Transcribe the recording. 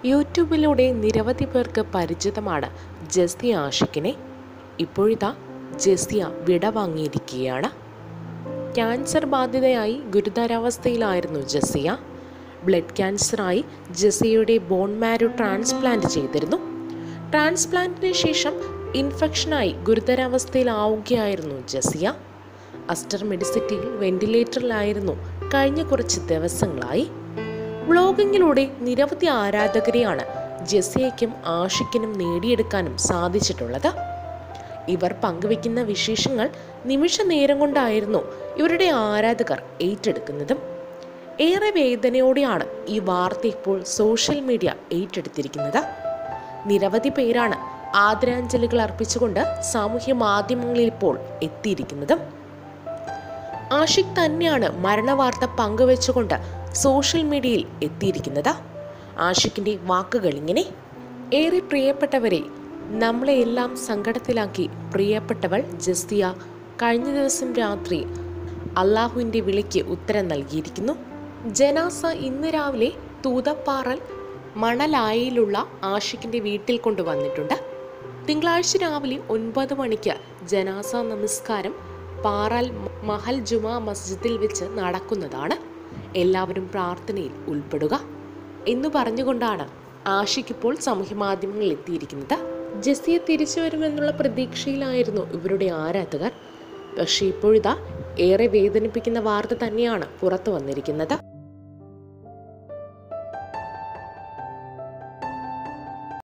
യൂട്യൂബിലൂടെ നിരവധി പേർക്ക് പരിചിതമാണ് ജസ്തി ആഷിഖിനെ ഇപ്പോഴിതാ ജസ്തിയ വിട വാങ്ങിയിരിക്കുകയാണ് ക്യാൻസർ ബാധിതയായി ഗുരുതരാവസ്ഥയിലായിരുന്നു ജസിയ ബ്ലഡ് ക്യാൻസറായി ജസിയയുടെ ബോൺ മാരോ ട്രാൻസ്പ്ലാന്റ് ചെയ്തിരുന്നു ട്രാൻസ്പ്ലാന്റിന് ശേഷം ഇൻഫെക്ഷനായി ഗുരുതരാവസ്ഥയിലാവുകയായിരുന്നു ജസിയ അസ്റ്റർ മെഡിസിറ്റിയിൽ വെന്റിലേറ്ററിലായിരുന്നു കഴിഞ്ഞ കുറച്ച് ദിവസങ്ങളായി വ്ളോഗിങ്ങിലൂടെ നിരവധി ആരാധകരെയാണ് ജസിയയ്ക്കും ആഷിക്കിനും നേടിയെടുക്കാനും സാധിച്ചിട്ടുള്ളത് ഇവർ പങ്കുവെക്കുന്ന വിശേഷങ്ങൾ നിമിഷ നേരം കൊണ്ടായിരുന്നു ഇവരുടെ ആരാധകർ ഏറ്റെടുക്കുന്നതും ഏറെ വേദനയോടെയാണ് ഈ വാർത്ത ഇപ്പോൾ സോഷ്യൽ മീഡിയ ഏറ്റെടുത്തിരിക്കുന്നത് നിരവധി പേരാണ് ആദരാഞ്ജലികൾ അർപ്പിച്ചുകൊണ്ട് സാമൂഹ്യ മാധ്യമങ്ങളിൽ ഇപ്പോൾ എത്തിയിരിക്കുന്നതും ആഷിഖ് തന്നെയാണ് മരണവാർത്ത പങ്കുവെച്ചുകൊണ്ട് സോഷ്യൽ മീഡിയയിൽ എത്തിയിരിക്കുന്നത് ആഷിഖിൻ്റെ വാക്കുകൾ ഇങ്ങനെ ഏറെ പ്രിയപ്പെട്ടവരെ നമ്മളെ എല്ലാം സങ്കടത്തിലാക്കി പ്രിയപ്പെട്ടവൾ ജസ്തിയ കഴിഞ്ഞ ദിവസം രാത്രി അള്ളാഹുവിൻ്റെ വിളിക്ക് ഉത്തരം നൽകിയിരിക്കുന്നു ജനാസ ഇന്ന് രാവിലെ തൂതപ്പാറൽ മണലായിലുള്ള ആഷിഖിൻ്റെ വീട്ടിൽ കൊണ്ടുവന്നിട്ടുണ്ട് തിങ്കളാഴ്ച രാവിലെ ഒൻപത് മണിക്ക് ജനാസ നമസ്കാരം പാറാൽ മഹൽ ജുമാ മസ്ജിദിൽ വെച്ച് നടക്കുന്നതാണ് എല്ലാവരും പ്രാർത്ഥനയിൽ ഉൾപ്പെടുക എന്ന് പറഞ്ഞുകൊണ്ടാണ് ആഷിഖ് ഇപ്പോൾ സാമൂഹ്യ മാധ്യമങ്ങളിൽ എത്തിയിരിക്കുന്നത് ജസിയെ തിരിച്ചു വരുമെന്നുള്ള പ്രതീക്ഷയിലായിരുന്നു ഇവരുടെ ആരാധകർ പക്ഷേ ഇപ്പോഴിതാ ഏറെ വേദനിപ്പിക്കുന്ന വാർത്ത തന്നെയാണ് പുറത്തു വന്നിരിക്കുന്നത്